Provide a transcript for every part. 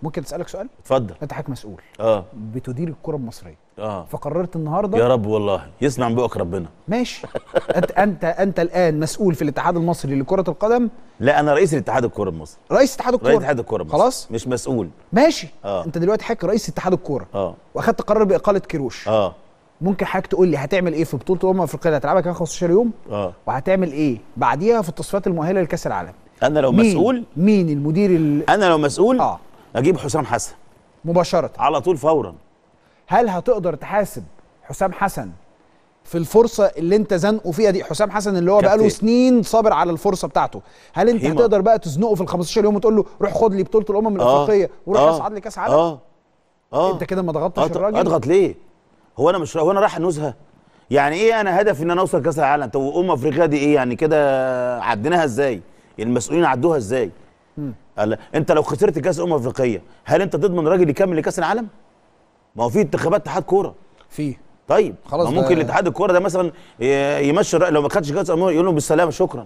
ممكن اسالك سؤال اتفضل انت حضرتك مسؤول اه بتدير الكره المصريه اه فقررت النهارده يا رب والله يسمع من بقك ربنا ماشي انت انت انت الان مسؤول في الاتحاد المصري لكره القدم لا انا رئيس الاتحاد الكوره المصري رئيس اتحاد الكوره رئيس اتحاد الكوره المصري خلاص مش مسؤول ماشي آه. انت دلوقتي حضرتك رئيس اتحاد الكوره اه واخدت قرار باقاله كيروش اه ممكن حضرتك تقول لي هتعمل ايه في بطوله الامم الافريقيه اللي هتلعبها كمان 15 يوم اه وهتعمل ايه بعديها في التصفيات المؤهله لكاس العالم انا لو مين مسؤول مين المدير ال- انا لو مسؤول اه اجيب حسام حسن مباشره على طول فورا هل هتقدر تحاسب حسام حسن في الفرصه اللي انت زنقه فيها دي حسام حسن اللي هو كابتن. بقاله سنين صابر على الفرصه بتاعته هل انت هيما. هتقدر بقى تزنقه في ال 15 يوم وتقول له روح خد لي بطوله الامم الافريقيه وروح آه. اصعد لي كاس عالم اه اه انت كده ما ضغطتش أضغط- الراجل اضغط ليه هو انا مش هو انا رايح انوزها يعني ايه انا هدفي ان انا اوصل كاس العالم طب امم افريقيا دي ايه يعني كده عديناها ازاي المسؤولين عدوها ازاي قال انت لو خسرت كاس امم افريقيه هل انت تضمن راجل يكمل لكاس العالم ما هو في انتخابات اتحاد كوره فيه طيب خلاص ما ده- ممكن الاتحاد الكوره ده مثلا ي- يمشي الرأي لو ما خدش كاس امم يقول له بالسلامه شكرا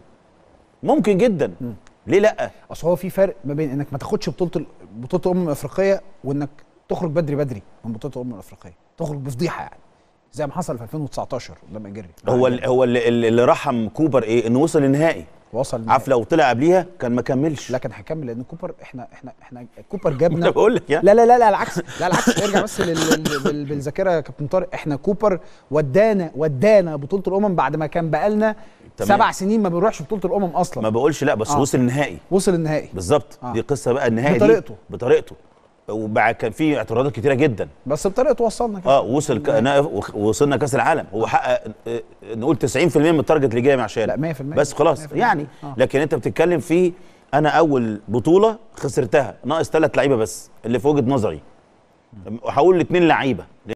ممكن جدا ليه لا اصل هو في فرق ما بين انك ما تاخدش بطوله ال- بطوله الامم الافريقيه وانك تخرج بدري بدري من بطوله الامم الافريقيه تخرج بفضيحه يعني زي ما حصل في 2019 قدام الجري هو ال- هو اللي, اللي رحم كوبر ايه انه وصل النهائي وصل عارف لو طلع قبليها كان ما كملش لكن هكمل لان كوبر احنا احنا احنا كوبر انا جابنا بقول لك يعني لا لا لا لا العكس لا العكس ارجع بس لل- لل- بال- بالذاكره يا كابتن طارق احنا كوبر ودانا ودانا بطوله الامم بعد ما كان بقالنا تمام. سبع سنين ما بنروحش بطوله الامم اصلا ما بقولش لا بس آه. وصل النهائي وصل النهائي بالظبط آه. دي قصه بقى النهائي بطريقته. دي بطريقته وبعد كان في اعتراضات كتيره جدا بس بطريقه وصلنا كده اه وصل ك... نا- وخ- وصلنا كاس العالم هو حقق آه، نقول 90% من التارجت اللي جاي مع شارع لا 100% بس خلاص 100% يعني آه. لكن انت بتتكلم في انا اول بطوله خسرتها ناقص ثلاث لعيبه بس اللي في وجهه نظري وهقول الاثنين لعيبه